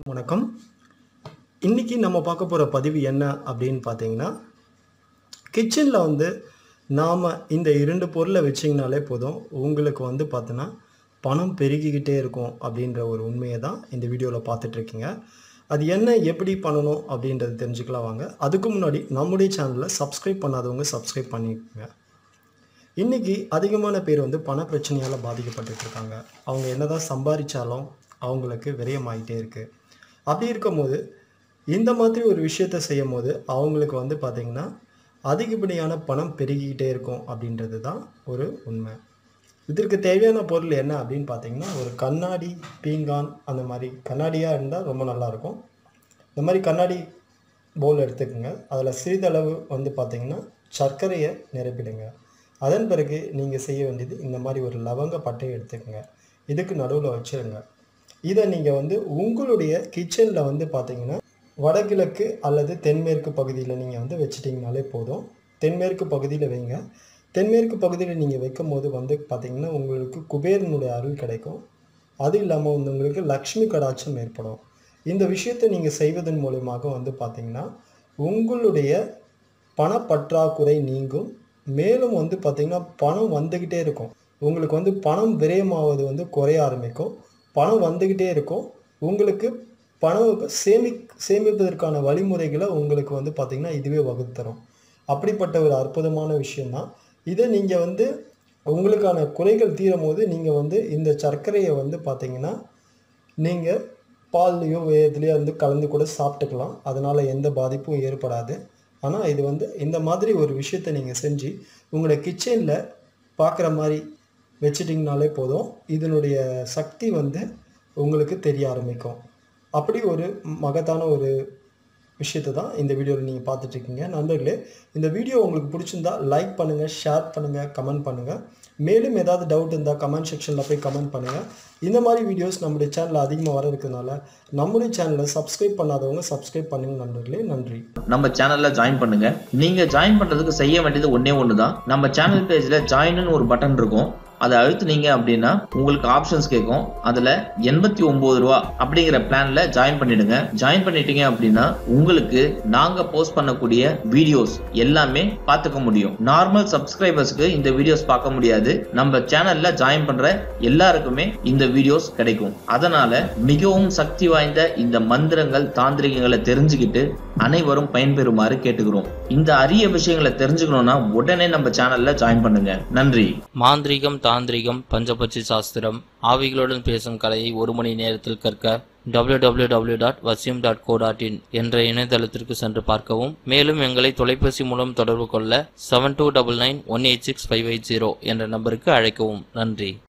வணக்கம் இன்னைக்கு நம்ம பார்க்க போகிற பதிவு என்ன அப்படின்னு பார்த்தீங்கன்னா கிச்சனில் வந்து நாம் இந்த இரண்டு பொருளை வச்சிங்கனாலே போதும் உங்களுக்கு வந்து பார்த்தோன்னா பணம் பெருகிக்கிட்டே இருக்கும் அப்படின்ற ஒரு உண்மையை தான் இந்த வீடியோவில் பார்த்துட்ருக்கீங்க அது என்ன எப்படி பண்ணணும் அப்படின்றது தெரிஞ்சுக்கலாம் வாங்க அதுக்கு முன்னாடி நம்முடைய சேனலில் சப்ஸ்கிரைப் பண்ணாதவங்க சப்ஸ்கிரைப் பண்ணிக்கோங்க இன்றைக்கி அதிகமான பேர் வந்து பண பிரச்சனையால் பாதிக்கப்பட்டுட்டு இருக்காங்க அவங்க என்னதான் சம்பாதிச்சாலும் அவங்களுக்கு விரயமாயிட்டே இருக்குது அப்படி இருக்கும்போது இந்த மாதிரி ஒரு விஷயத்தை செய்யும் போது அவங்களுக்கு வந்து பார்த்திங்கன்னா அதிகப்படியான பணம் பெருகிக்கிட்டே இருக்கும் அப்படின்றது தான் ஒரு உண்மை இதற்கு தேவையான பொருள் என்ன அப்படின்னு பார்த்தீங்கன்னா ஒரு கண்ணாடி பீங்கான் அந்த மாதிரி கண்ணாடியாக இருந்தால் ரொம்ப நல்லாயிருக்கும் இந்த மாதிரி கண்ணாடி பவுல் எடுத்துக்கோங்க அதில் சிறிதளவு வந்து பார்த்தீங்கன்னா சர்க்கரையை நிரப்பிடுங்க அதன் பிறகு நீங்கள் செய்ய வேண்டியது இந்த மாதிரி ஒரு லவங்க பட்டையை எடுத்துக்கோங்க இதுக்கு நடுவில் வச்சுருங்க இதை நீங்கள் வந்து உங்களுடைய கிச்சனில் வந்து பார்த்தீங்கன்னா வடகிழக்கு அல்லது தென்மேற்கு பகுதியில் நீங்கள் வந்து வச்சிட்டிங்கனாலே போதும் தென்மேற்கு பகுதியில் வைங்க தென்மேற்கு பகுதியில் நீங்கள் வைக்கும் போது வந்து பார்த்தீங்கன்னா உங்களுக்கு குபேரனுடைய அருள் கிடைக்கும் அது இல்லாமல் வந்து உங்களுக்கு லக்ஷ்மி கடாட்சம் ஏற்படும் இந்த விஷயத்தை நீங்கள் செய்வதன் மூலமாக வந்து பார்த்தீங்கன்னா உங்களுடைய பணப்பற்றாக்குறை நீங்கும் மேலும் வந்து பார்த்திங்கன்னா பணம் வந்துக்கிட்டே இருக்கும் உங்களுக்கு வந்து பணம் விரயமாவது வந்து குறைய ஆரம்பிக்கும் பணம் வந்துக்கிட்டே இருக்கும் உங்களுக்கு பணம் சேமி சேமிப்பதற்கான வழிமுறைகளை உங்களுக்கு வந்து பார்த்திங்கன்னா இதுவே வகுத்தரும் அப்படிப்பட்ட ஒரு அற்புதமான விஷயம்தான் இதை நீங்கள் வந்து உங்களுக்கான குறைகள் தீரும் போது நீங்கள் வந்து இந்த சர்க்கரையை வந்து பார்த்தீங்கன்னா நீங்கள் பால்லையோ எதுலேயோ வந்து கலந்து கூட சாப்பிட்டுக்கலாம் அதனால் எந்த பாதிப்பும் ஏற்படாது ஆனால் இது வந்து இந்த மாதிரி ஒரு விஷயத்தை நீங்கள் செஞ்சு உங்களோட கிச்சனில் பார்க்குற மாதிரி வச்சிட்டிங்கனாலே போதும் இதனுடைய சக்தி வந்து உங்களுக்கு தெரிய ஆரம்பிக்கும் அப்படி ஒரு மகத்தான ஒரு விஷயத்தை தான் இந்த வீடியோவில் நீங்கள் பார்த்துட்ருக்கீங்க நண்பர்களே இந்த வீடியோ உங்களுக்கு பிடிச்சிருந்தா லைக் பண்ணுங்கள் ஷேர் பண்ணுங்கள் கமெண்ட் பண்ணுங்கள் மேலும் ஏதாவது டவுட் இருந்தால் கமெண்ட் செக்ஷனில் போய் கமெண்ட் பண்ணுங்கள் இந்த மாதிரி வீடியோஸ் நம்முடைய சேனலில் அதிகமாக வர இருக்கிறதுனால நம்முடைய சேனலை சப்ஸ்கிரைப் பண்ணாதவங்க சப்ஸ்கிரைப் பண்ணுங்க நண்பர்களே நன்றி நம்ம சேனல்ல ஜாயின் பண்ணுங்க நீங்க ஜாயின் பண்றதுக்கு செய்ய வேண்டியது ஒண்ணே ஒண்ணுதான் நம்ம சேனல் பேஜ்ல ஜாயின்னு ஒரு பட்டன் இருக்கும் அதை அழுத்துனீங்க அப்படின்னா உங்களுக்கு ஆப்ஷன்ஸ் கேட்கும் அதுல எண்பத்தி ஒன்பது ரூபா அப்படிங்கிற பிளான்ல ஜாயின் பண்ணிடுங்க ஜாயின் பண்ணிட்டீங்க அப்படின்னா உங்களுக்கு நாங்க போஸ்ட் பண்ணக்கூடிய வீடியோஸ் எல்லாமே பார்த்துக்க முடியும் நார்மல் சப்ஸ்கிரைபர்ஸ்க்கு இந்த வீடியோஸ் பார்க்க முடியாது நம்ம சேனல்ல ஜாயின் பண்ற எல்லாருக்குமே இந்த வீடியோஸ் கிடைக்கும் அதனால மிகவும் சக்தி வாய்ந்த இந்த மந்திரங்கள் தாந்திரிகங்களை தெரிஞ்சுக்கிட்டு அனைவரும் பயன்பெறுமாறு கேட்டுக்கிறோம் இந்த அரிய விஷயங்களை தெரிஞ்சுக்கணும்னா உடனே நம்ம சேனல்ல ஜாயின் பண்ணுங்க நன்றி மாந்திரீகம் தாந்திரிகம் பஞ்சபட்சி சாஸ்திரம் ஆவிகளுடன் பேசும் கலையை ஒரு மணி நேரத்தில் கற்க www.vasim.co.in டாட் வசியம் டாட் கோ டாட் இன் என்ற இணையதளத்திற்கு சென்று பார்க்கவும் மேலும் எங்களை தொலைபேசி மூலம் தொடர்பு கொள்ள seven two double nine one eight six five eight zero என்ற நம்பருக்கு அழைக்கவும் நன்றி